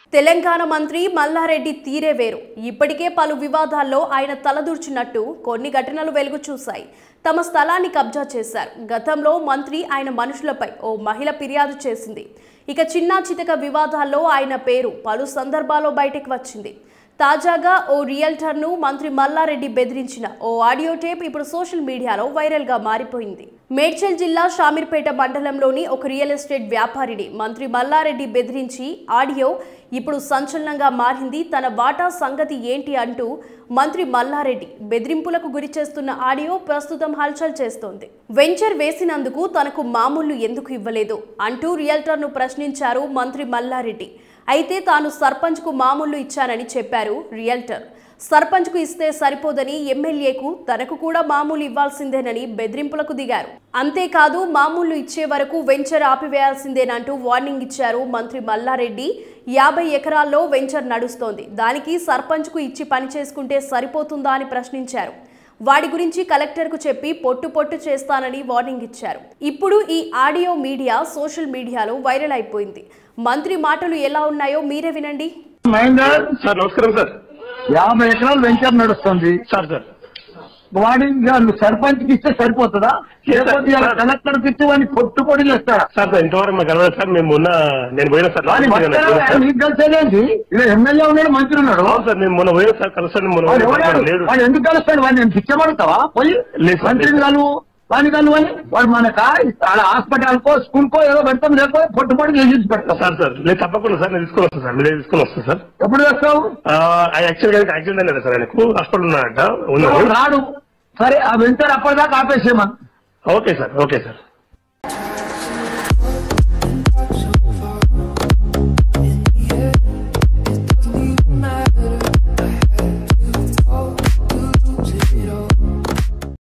తెలంగాణ మంత్రి మల్లారెడ్డి తీరే వేరు ఇప్పటికే పలు వివాదాల్లో ఆయన తలదూర్చినట్టు కొన్ని ఘటనలు వెలుగు చూశాయి తమ స్థలాన్ని కబ్జా చేశారు గతంలో మంత్రి ఆయన మనుషులపై ఓ మహిళ ఫిర్యాదు చేసింది ఇక చిన్నా చితక వివాదాల్లో ఆయన పేరు పలు సందర్భాల్లో బయటకు వచ్చింది తాజాగా ఓ రియల్టర్ను మంత్రి మల్లారెడ్డి బెదిరించిన ఓ ఆడియో టేప్ ఇప్పుడు సోషల్ మీడియాలో వైరల్గా మారిపోయింది మేడ్చల్ జిల్లా షామీర్పేట మండలంలోని ఒక రియల్ ఎస్టేట్ వ్యాపారిని మంత్రి మల్లారెడ్డి బెదిరించి ఆడియో ఇప్పుడు సంచలనంగా మారింది తన వాటా సంగతి ఏంటి అంటూ మంత్రి మల్లారెడ్డి బెదిరింపులకు గురి చేస్తున్న ఆడియో ప్రస్తుతం హల్చల్ చేస్తోంది వెంచర్ వేసినందుకు తనకు మామూలు ఎందుకు ఇవ్వలేదు అంటూ రియల్టర్ను ప్రశ్నించారు మంత్రి మల్లారెడ్డి అయితే తాను సర్పంచ్కు మామూలు ఇచ్చానని చెప్పారు రియల్టర్ సర్పంచ్కు ఇస్తే సరిపోదని ఎమ్మెల్యేకు తనకు కూడా మామూలు ఇవ్వాల్సిందేనని బెదిరింపులకు దిగారు అంతేకాదు మామూలు ఇచ్చే వరకు వెంచర్ ఆపివేయాల్సిందేనంటూ వార్నింగ్ ఇచ్చారు మంత్రి మల్లారెడ్డి యాభై ఎకరాల్లో వెంచర్ నడుస్తోంది దానికి సర్పంచ్కు ఇచ్చి పని చేసుకుంటే సరిపోతుందా అని ప్రశ్నించారు వాడి గురించి కలెక్టర్కు చెప్పి పొట్టు పొట్టు చేస్తానని వార్నింగ్ ఇచ్చారు ఇప్పుడు ఈ ఆడియో మీడియా సోషల్ మీడియాలో వైరల్ అయిపోయింది మంత్రి మాటలు ఎలా ఉన్నాయో మీరే వినండి మహేందర్ సార్ నమస్కారం సార్ యాభై ఎకరాలు వెంచర్ నడుస్తుంది సార్ సార్ వాడి సర్పంచ్ కి ఇస్తే సరిపోతుందా లేకపోతే ఇలా కలెక్టర్ కి ఇచ్చి వాడిని పొట్టు పొడిలు ఇస్తారా సార్ సార్ ఇంతవరకు మాకు కలవలేదు సార్ మేము మొన్న నేను పోయినా సార్ వాడి లాస్ట్ వీక్ వస్తారా? సార్. నీకు తెలిసేదేంటి ఇలా ఎమ్మెల్యే ఉన్నాడు మంత్రి ఉన్నాడు అవును సార్ నేను మొన్న పోయినా సార్ కలుస్తాను మొన్న వాడు పోయినా ఎవడాడు? సార్, లేడు వాడు ఎందుకు కలుస్తాడు వాడిని నేను పిచ్చబడతావా పోయి లేదు సార్, మంత్రిని లేదు. కలువు వాడిని కలువని వాడు మనక హాస్పిటల్ కో స్కూల్ కో ఏదో పెడతాం లేకపోతే పొట్టు పొడి చేసి పెడతాం సార్ సార్ లేదు తప్పకుండా సార్ నేను తీసుకొని వస్తాను సార్ మీరే తీసుకొని వస్తాను సార్ ఎప్పుడు వేస్తావు యాక్చువల్ గా యాక్సిడెంట్ అయినా సార్ ఆయనకు హాస్పిటల్ ఉన్నాడంట వాడు ఉన్నాడు రాడు సరే ఆ వెంచర్ అప్పటిదాకా ఆపేసేమని ఓకే సార్ ఓకే సార్